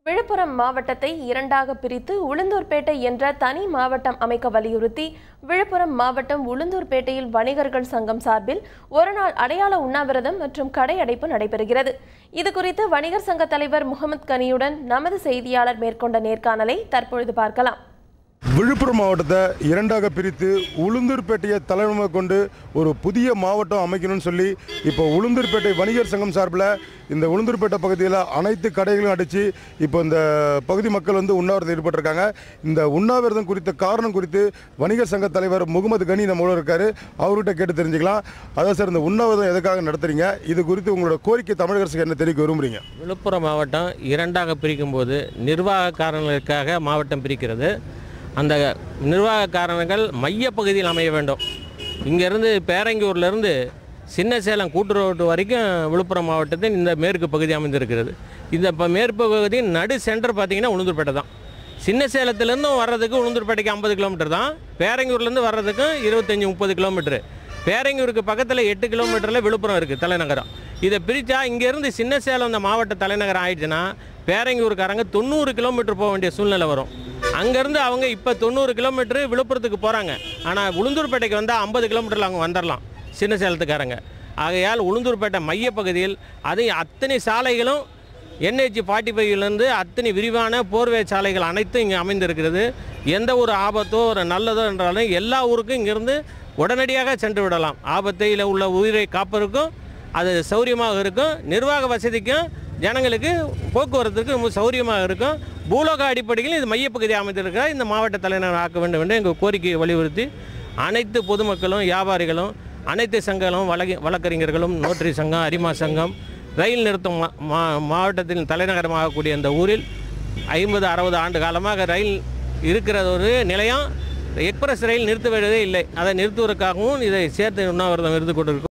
விழுப்புரம் மாவட்டத்தை இரண்டாக பிரித்து உளுந்தூர்பேட்டை என்ற தனி மாவட்டம் அமைக்க வலியுறுத்தி விழுப்புரம் மாவட்டம் உளுந்தூர்பேட்டையில் வணிகர்கள் சங்கம் சார்பில் ஒருநாள் அடையாள உண்ணாவிரதம் மற்றும் கடை அடைப்பு நடைபெறுகிறது இதுகுறித்து வணிகர் சங்க தலைவர் முகமது கனியுடன் நமது செய்தியாளர் மேற்கொண்ட நேர்காணலை தற்பொழுது பார்க்கலாம் விழுப்புரம் மாவட்டத்தை இரண்டாக பிரித்து உளுந்தூர்பேட்டையை தலைமையாக கொண்டு ஒரு புதிய மாவட்டம் அமைக்கணும்னு சொல்லி இப்போ உளுந்தூர்பேட்டை வணிகர் சங்கம் சார்பில் இந்த உளுந்தூர்பேட்டை பகுதியில் அனைத்து கடைகளும் அடித்து இப்போ இந்த பகுதி மக்கள் வந்து உண்ணாவிரதம் ஈடுபட்டிருக்காங்க இந்த உண்ணாவிரதம் குறித்த காரணம் குறித்து வணிகர் சங்க தலைவர் முகமது கனி நம்மளோட இருக்காரு அவர்கிட்ட கேட்டு தெரிஞ்சுக்கலாம் அதான் சார் இந்த உண்ணாவிரதம் எதுக்காக நடத்துறீங்க இது குறித்து உங்களோட கோரிக்கை தமிழக அரசுக்கு என்ன தெரிவிக்க விரும்புறீங்க விழுப்புரம் மாவட்டம் இரண்டாக பிரிக்கும்போது நிர்வாக காரணங்களுக்காக மாவட்டம் பிரிக்கிறது அந்த நிர்வாக காரணங்கள் மையப்பகுதியில் அமைய வேண்டும் இங்கேருந்து பேரங்கியூர்லேருந்து சின்ன சேலம் கூட்டுரோட்டு வரைக்கும் விழுப்புரம் மாவட்டத்தின் இந்த மேற்கு பகுதி அமைந்திருக்கிறது இந்த இப்போ மேற்கு பகுதியின் நடு சென்டர் பார்த்தீங்கன்னா உளுந்தூர்பேட்டை தான் சின்ன சேலத்துலேருந்தும் வர்றதுக்கு உளுந்தூர்பேட்டைக்கு ஐம்பது கிலோமீட்டர் தான் பேரங்கியூர்லேருந்து வர்றதுக்கும் இருபத்தஞ்சி முப்பது கிலோமீட்டரு பேரங்கியூருக்கு பக்கத்தில் எட்டு கிலோமீட்டரில் விழுப்புரம் இருக்குது தலைநகரம் இதை பிரித்தா இங்கேருந்து சின்ன சேலம் இந்த மாவட்ட தலைநகரம் ஆயிடுச்சுன்னா பேரங்கியூருக்காரங்க தொண்ணூறு கிலோமீட்டர் போக வேண்டிய சூழ்நிலை வரும் அங்கேருந்து அவங்க இப்போ தொண்ணூறு கிலோமீட்டர் விழுப்புரத்துக்கு போகிறாங்க ஆனால் உளுந்தூர்பேட்டைக்கு வந்தால் ஐம்பது கிலோமீட்டரில் அவங்க வந்துடலாம் சின்ன சேலத்துக்காரங்க ஆகையால் உளுந்தூர்பேட்டை மையப்பகுதியில் அது அத்தனை சாலைகளும் என்ஹெச் ஃபார்ட்டி ஃபைவ்லேருந்து அத்தனை விரிவான போர்வே சாலைகள் அனைத்தும் இங்கே அமைந்திருக்கிறது எந்த ஒரு ஆபத்தோ ஒரு நல்லதோ என்றாலும் எல்லா ஊருக்கும் இங்கேருந்து உடனடியாக சென்று விடலாம் ஆபத்தையில் உள்ள உயிரை காப்பதற்கும் அது சௌரியமாக இருக்கும் நிர்வாக வசதிக்கும் ஜனங்களுக்கு போக்குவரத்துக்கு ரொம்ப சௌரியமாக இருக்கும் பூலோக அடிப்படையில் இது மையப்பகுதி அமைந்திருக்கிற இந்த மாவட்ட தலைநகர் ஆக்க வேண்டும் என்று எங்கள் கோரிக்கையை வலியுறுத்தி அனைத்து பொதுமக்களும் வியாபாரிகளும் அனைத்து சங்கங்களும் வழக்கு வழக்கறிஞர்களும் நோட்டரி சங்கம் அரிமா சங்கம் ரயில் நிறுத்தம் மா- மா மாவட்டத்தின் தலைநகரமாகக்கூடிய இந்த ஊரில் ஐம்பது அறுபது ஆண்டு காலமாக ரயில் இருக்கிற ஒரு நிலையம் எக்ஸ்பிரஸ் ரயில் நிறுத்த வேண்டியதே இல்லை அதை நிறுத்துவதற்காகவும் இதை சேர்த்து உண்ணாவிரதம் இருந்து கொண்டிருக்கும்